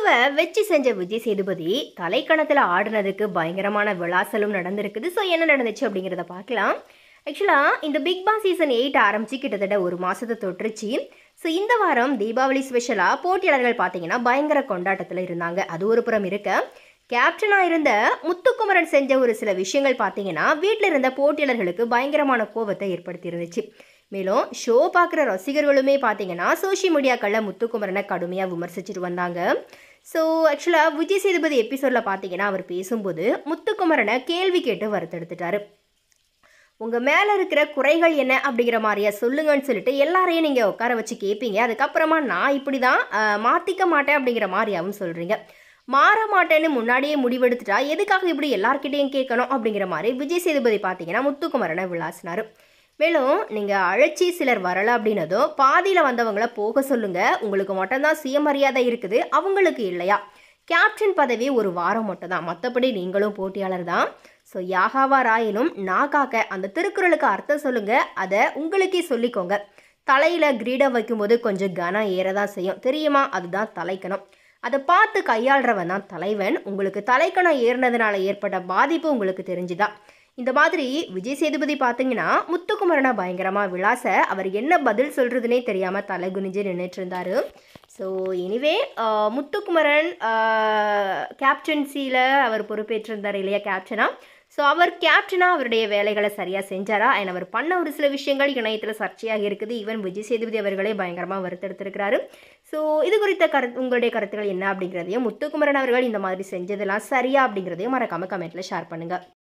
முத்துவை வச்சு செஞ்ச விஜய் சேதுபதி தலைக்கணத்தில் ஆடுனதுக்கு பயங்கரமான விளாசலும் நடந்திருக்குது ஸோ என்ன நடந்துச்சு அப்படிங்கிறத பார்க்கலாம் ஆக்சுவலாக இந்த பிக் பாஸ் சீசன் எயிட் ஆரம்பிச்சு கிட்டத்தட்ட ஒரு மாதத்தை தொற்றுச்சு ஸோ இந்த வாரம் தீபாவளி ஸ்பெஷலாக போட்டியாளர்கள் பார்த்தீங்கன்னா பயங்கர கொண்டாட்டத்தில் இருந்தாங்க அது ஒரு புறம் இருக்க கேப்டனாக இருந்த முத்துக்குமரன் செஞ்ச ஒரு சில விஷயங்கள் பார்த்தீங்கன்னா வீட்டில் இருந்த போட்டியாளர்களுக்கு பயங்கரமான கோபத்தை ஏற்படுத்தி இருந்துச்சு மேலும் ஷோ பார்க்குற ரசிகர்களுமே பார்த்தீங்கன்னா சோஷியல் மீடியாக்களில் முத்துக்குமரனை கடுமையாக விமர்சிச்சுட்டு வந்தாங்க ஸோ ஆக்சுவலாக விஜய் சேதுபதி எபிசோடில் பார்த்தீங்கன்னா அவர் பேசும்போது முத்துக்குமரனை கேள்வி கேட்டு வறுத்தெடுத்துட்டாரு உங்கள் மேலே இருக்கிற குறைகள் என்ன அப்படிங்கிற மாதிரியா சொல்லுங்கன்னு சொல்லிட்டு எல்லாரையும் நீங்கள் உட்கார வச்சு கேட்பீங்க அதுக்கப்புறமா நான் இப்படி தான் மாற்றிக்க மாட்டேன் அப்படிங்கிற மாதிரியாவும் சொல்கிறீங்க மாற மாட்டேன்னு முன்னாடியே முடிவெடுத்துட்டா எதுக்காக இப்படி எல்லார்கிட்டையும் கேட்கணும் அப்படிங்கிற மாதிரி விஜய் சேதுபதி பார்த்தீங்கன்னா முத்துக்குமரனை விளாசினார் மேலும் நீங்கள் அழைச்சி சிலர் வரல அப்படின்னதும் பாதியில் வந்தவங்கள போக சொல்லுங்க உங்களுக்கு மட்டும்தான் சுயமரியாதை இருக்குது அவங்களுக்கு இல்லையா கேப்டன் பதவி ஒரு வாரம் மட்டும் தான் மற்றபடி நீங்களும் போட்டியாளர் தான் ஸோ யாகாவா ராயினும் நாகாக்க அந்த திருக்குறளுக்கு அர்த்தம் சொல்லுங்க அதை உங்களுக்கே சொல்லிக்கோங்க தலையில் கிரீடம் வைக்கும்போது கொஞ்சம் கனம் ஏறதான் செய்யும் தெரியுமா அதுதான் தலைக்கணம் அதை பார்த்து கையாளுறவன் தான் தலைவன் உங்களுக்கு தலைக்கணம் ஏறினதுனால ஏற்பட்ட பாதிப்பு உங்களுக்கு தெரிஞ்சுதான் இந்த மாதிரி விஜய் சேதுபதி பார்த்தீங்கன்னா முத்துக்குமரனை பயங்கரமாக விளாச அவர் என்ன பதில் சொல்கிறதுனே தெரியாமல் தலை குனிஞ்சு நின்றுட்டு இருந்தார் ஸோ எனிவே முத்துக்குமரன் கேப்டன்சியில் அவர் பொறுப்பேற்றிருந்தார் இல்லையா கேப்டனாக ஸோ அவர் கேப்டனாக அவருடைய வேலைகளை சரியாக செஞ்சாரா அண்ட் அவர் பண்ண ஒரு சில விஷயங்கள் இணையத்தில் சர்ச்சையாக இருக்குது ஈவன் விஜய் சேதுபதி அவர்களே பயங்கரமாக வருத்தெடுத்திருக்கிறாரு ஸோ இது குறித்த கருத்து உங்களுடைய கருத்துக்கள் என்ன அப்படிங்கிறதையும் முத்துக்குமரன் அவர்கள் இந்த மாதிரி செஞ்சதெல்லாம் சரியா அப்படிங்கிறதையும் மறக்காமல் கமெண்ட்டில் ஷேர் பண்ணுங்கள்